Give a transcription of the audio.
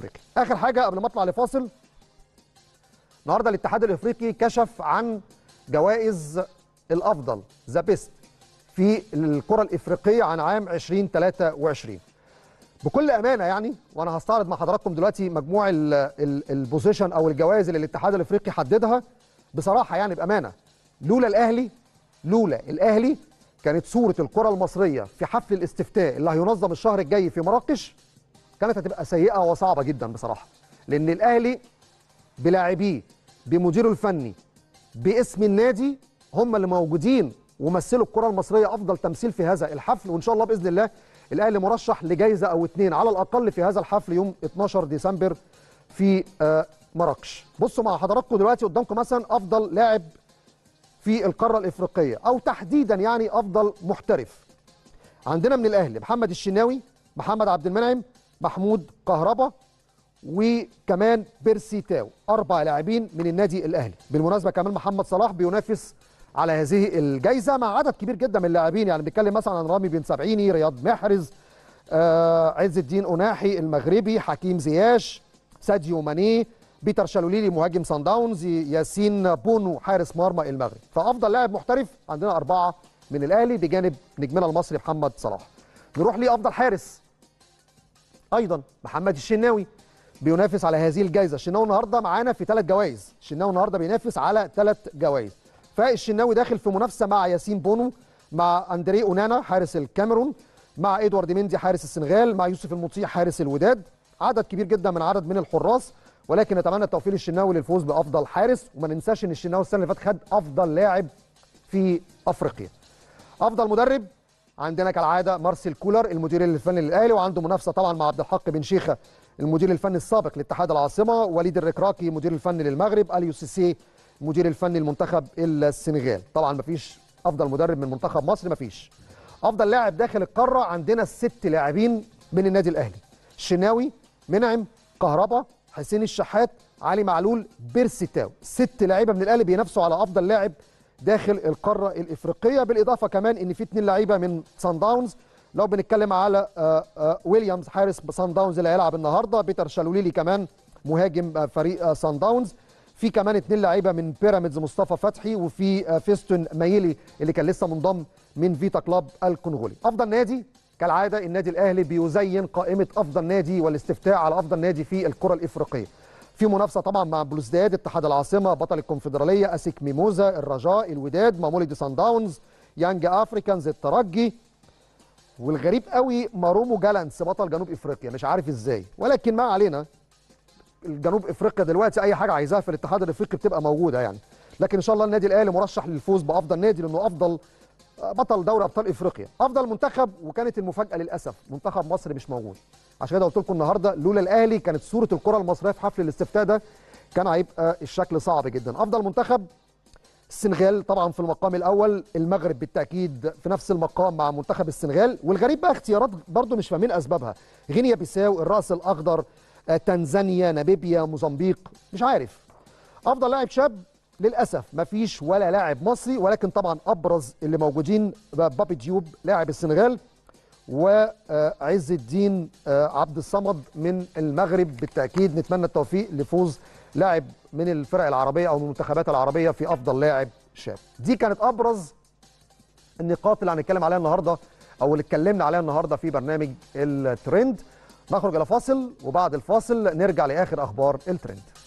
الافريقي اخر حاجه قبل ما اطلع لفاصل النهارده الاتحاد الافريقي كشف عن جوائز الافضل ذا بيست في الكره الافريقيه عن عام 2023 بكل امانه يعني وانا هستعرض مع حضراتكم دلوقتي مجموع البوزيشن او الجوائز اللي الاتحاد الافريقي حددها بصراحه يعني بامانه لولا الاهلي لولا الاهلي كانت صوره الكره المصريه في حفل الاستفتاء اللي هينظم الشهر الجاي في مراكش كانت هتبقى سيئه وصعبه جدا بصراحه لان الاهلي بلاعبيه بمديره الفني باسم النادي هم اللي موجودين ومثلوا الكره المصريه افضل تمثيل في هذا الحفل وان شاء الله باذن الله الاهلي مرشح لجائزه او اثنين على الاقل في هذا الحفل يوم 12 ديسمبر في مراكش بصوا مع حضراتكم دلوقتي قدامكم مثلا افضل لاعب في القاره الافريقيه او تحديدا يعني افضل محترف عندنا من الاهلي محمد الشناوي محمد عبد المنعم محمود كهربا وكمان بيرسي تاو اربع لاعبين من النادي الاهلي بالمناسبه كمان محمد صلاح بينافس على هذه الجائزه مع عدد كبير جدا من اللاعبين يعني بنتكلم مثلا عن رامي بن سبعيني رياض محرز آه عز الدين أناحي المغربي حكيم زياش ساديو ماني بيتر شالوليلي مهاجم سان داونز ياسين بونو حارس مرمى المغرب فافضل لاعب محترف عندنا اربعه من الاهلي بجانب نجمنا المصري محمد صلاح نروح لافضل حارس ايضا محمد الشناوي بينافس على هذه الجائزه الشناوي النهارده معانا في ثلاث جوائز الشناوي النهارده بينافس على ثلاث جوائز فالشناوي داخل في منافسه مع ياسين بونو مع اندري اونانا حارس الكاميرون مع ادوارد ميندي حارس السنغال مع يوسف المطيع حارس الوداد عدد كبير جدا من عدد من الحراس ولكن نتمنى التوفيق للشناوي للفوز بافضل حارس وما ننساش ان الشناوي السنه اللي فاتت خد افضل لاعب في افريقيا افضل مدرب عندنا كالعاده مارسيل كولر المدير الفني للاهلي وعنده منافسه طبعا مع عبد الحق بن شيخه المدير الفني السابق لاتحاد العاصمه وليد الركراكي مدير الفني للمغرب اليو سيسي المدير الفني لمنتخب السنغال طبعا مفيش افضل مدرب من منتخب مصر مفيش افضل لاعب داخل القاره عندنا الست لاعبين من النادي الاهلي الشناوي منعم كهربا حسين الشحات علي معلول بيرسي تاو ست لاعيبه من الاهلي بينافسوا على افضل لاعب داخل القاره الافريقيه بالاضافه كمان ان في اثنين لعيبه من سان داونز لو بنتكلم على آآ آآ ويليامز حارس سان داونز اللي هيلعب النهارده بيتر شالوليلي كمان مهاجم فريق سان داونز في كمان اثنين لعيبه من بيراميدز مصطفى فتحي وفي فيستون مايلي اللي كان لسه منضم من فيتا كلاب الكونغولي افضل نادي كالعاده النادي الاهلي بيزين قائمه افضل نادي والاستفتاء على افضل نادي في الكره الافريقيه في منافسه طبعا مع بلوزداد اتحاد العاصمه بطل الكونفدراليه اسيك ميموزا الرجاء الوداد ماموليدي سان داونز يانج افريكانز الترجي والغريب قوي مارومو جالانس بطل جنوب افريقيا مش عارف ازاي ولكن ما علينا الجنوب افريقيا دلوقتي اي حاجه عايزاها في الاتحاد الافريقي بتبقى موجوده يعني لكن ان شاء الله النادي الاهلي مرشح للفوز بافضل نادي لانه افضل بطل دوري ابطال افريقيا افضل منتخب وكانت المفاجاه للاسف منتخب مصر مش موجود عشان كده قلت لكم النهارده لولا الاهلي كانت صوره الكره المصريه في حفل الاستفتاء ده كان هيبقى الشكل صعب جدا افضل منتخب السنغال طبعا في المقام الاول المغرب بالتاكيد في نفس المقام مع منتخب السنغال والغريب بقى اختيارات برضو مش فاهمين اسبابها غينيا بيساو الراس الاخضر تنزانيا ناميبيا موزمبيق مش عارف افضل لاعب شاب للاسف مفيش ولا لاعب مصري ولكن طبعا ابرز اللي موجودين بابي ديوب لاعب السنغال وعز الدين عبد الصمد من المغرب بالتاكيد نتمنى التوفيق لفوز لاعب من الفرق العربيه او من المنتخبات العربيه في افضل لاعب شاب دي كانت ابرز النقاط اللي هنتكلم عليها النهارده او اللي اتكلمنا عليها النهارده في برنامج الترند نخرج الى فاصل وبعد الفاصل نرجع لاخر اخبار الترند